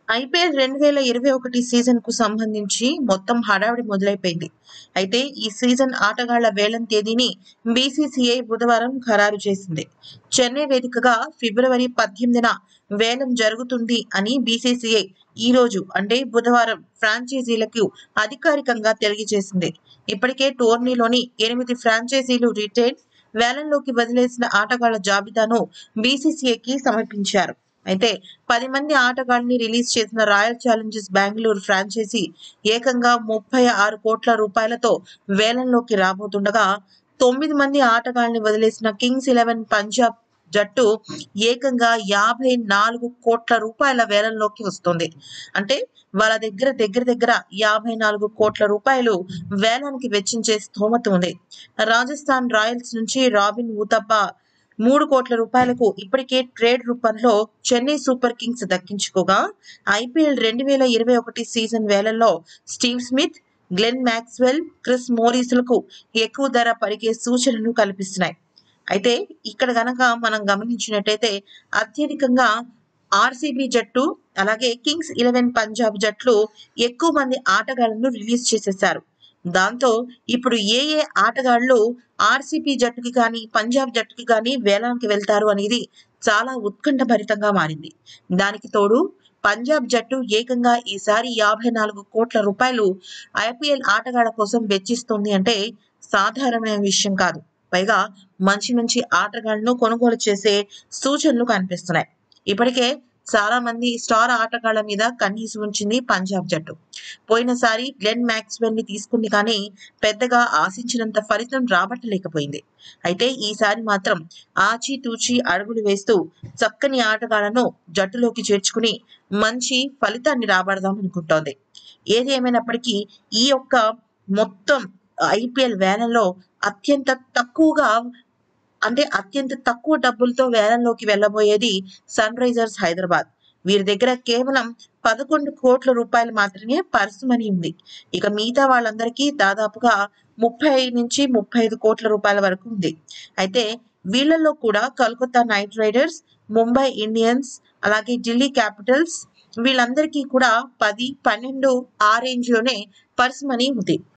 IPL రెండు వేల ఇరవై ఒకటి సీజన్ కు సంబంధించి మొత్తం హడావిడి మొదలైపోయింది అయితే ఈ సీజన్ ఆటగాళ్ల వేలం తేదీని బీసీసీఐ బుధవారం ఖరారు చేసింది చెన్నై వేదికగా ఫిబ్రవరి పద్దెనిమిదిన వేలం జరుగుతుంది అని బీసీసీఐ ఈ రోజు అంటే బుధవారం ఫ్రాంచైజీలకు అధికారికంగా తెలియజేసింది ఇప్పటికే టోర్నీలోని ఎనిమిది ఫ్రాంచైజీలు రిటైల్ వేలంలోకి వదిలేసిన ఆటగాళ్ల జాబితాను బీసీసీఐకి సమర్పించారు అయితే పది మంది ఆటగాళ్ళని రిలీజ్ చేసిన రాయల్ ఛాలెంజర్స్ బెంగళూరు ఫ్రాంచైజీ ఏకంగా ముప్పై ఆరు కోట్ల రూపాయలతో వేలంలోకి రాబోతుండగా తొమ్మిది మంది ఆటగాళ్ళని వదిలేసిన కింగ్స్ ఎలెవెన్ పంజాబ్ జట్టు ఏకంగా యాభై నాలుగు కోట్ల రూపాయల వేలంలోకి వస్తుంది అంటే వాళ్ళ దగ్గర దగ్గర దగ్గర యాభై నాలుగు కోట్ల రూపాయలు వేలానికి వెచ్చించే స్తోమత ఉంది రాజస్థాన్ రాయల్స్ నుంచి రాబిన్ ఊతప్ప మూడు కోట్ల రూపాయలకు ఇప్పటికే ట్రేడ్ రూపంలో చెన్నై సూపర్ కింగ్స్ దక్కించుకోగా ఐపీఎల్ రెండు వేల ఇరవై ఒకటి సీజన్ వేళల్లో Steve Smith Glenn Maxwell Chris మోరీస్లకు ఎక్కువ ధర పలికే సూచనలు కల్పిస్తున్నాయి అయితే ఇక్కడ గనక మనం గమనించినట్టయితే అత్యధికంగా ఆర్సీబీ జట్టు అలాగే కింగ్స్ ఎలెవెన్ పంజాబ్ జట్లు ఎక్కువ మంది ఆటగాళ్లను రిలీజ్ చేసేశారు దాంతో ఇప్పుడు ఏ ఏ ఆటగాళ్లు ఆర్సీపీ జట్టుకి కానీ పంజాబ్ జట్టుకి కానీ వేలానికి వెళ్తారు అనేది చాలా ఉత్కంఠభరితంగా మారింది దానికి తోడు పంజాబ్ జట్టు ఏకంగా ఈసారి యాభై నాలుగు కోట్ల రూపాయలు ఐపీఎల్ ఆటగాళ్ల కోసం వెచ్చిస్తుంది అంటే సాధారణమైన విషయం కాదు పైగా మంచి మంచి ఆటగాళ్లను కొనుగోలు చేసే సూచనలు కనిపిస్తున్నాయి ఇప్పటికే చాలా మంది స్టార్ ఆటగాళ్ల మీద కన్నీసి ఉంచింది పంజాబ్ జట్టు పోయినసారి గ్లెన్ మ్యాక్స్వెల్ ని తీసుకుంది కానీ పెద్దగా ఆశించినంత ఫలితం రాబట్టలేకపోయింది అయితే ఈసారి మాత్రం ఆచితూచి అడుగులు వేస్తూ చక్కని ఆటగాళ్లను జట్టులోకి చేర్చుకుని మంచి ఫలితాన్ని రాబడదాం అనుకుంటోంది ఏది ఏమైనప్పటికీ ఈ యొక్క మొత్తం ఐపీఎల్ వేలంలో అత్యంత తక్కువగా అంటే అత్యంత తక్కువ డబ్బులతో వేలంలోకి వెళ్ళబోయేది సన్ రైజర్స్ హైదరాబాద్ వీరి దగ్గర కేవలం పదకొండు కోట్ల రూపాయలు మాత్రమే పర్సు మనీ ఉంది ఇక మిగతా వాళ్ళందరికీ దాదాపుగా ముప్పై నుంచి ముప్పై ఐదు కోట్ల రూపాయల వరకు ఉంది అయితే వీళ్ళల్లో కూడా Calcutta Knight Riders Mumbai Indians అలాగే ఢిల్లీ క్యాపిటల్స్ వీళ్ళందరికీ కూడా పది పన్నెండు ఆ రేంజ్ లోనే పర్స్ మనీ ఉంది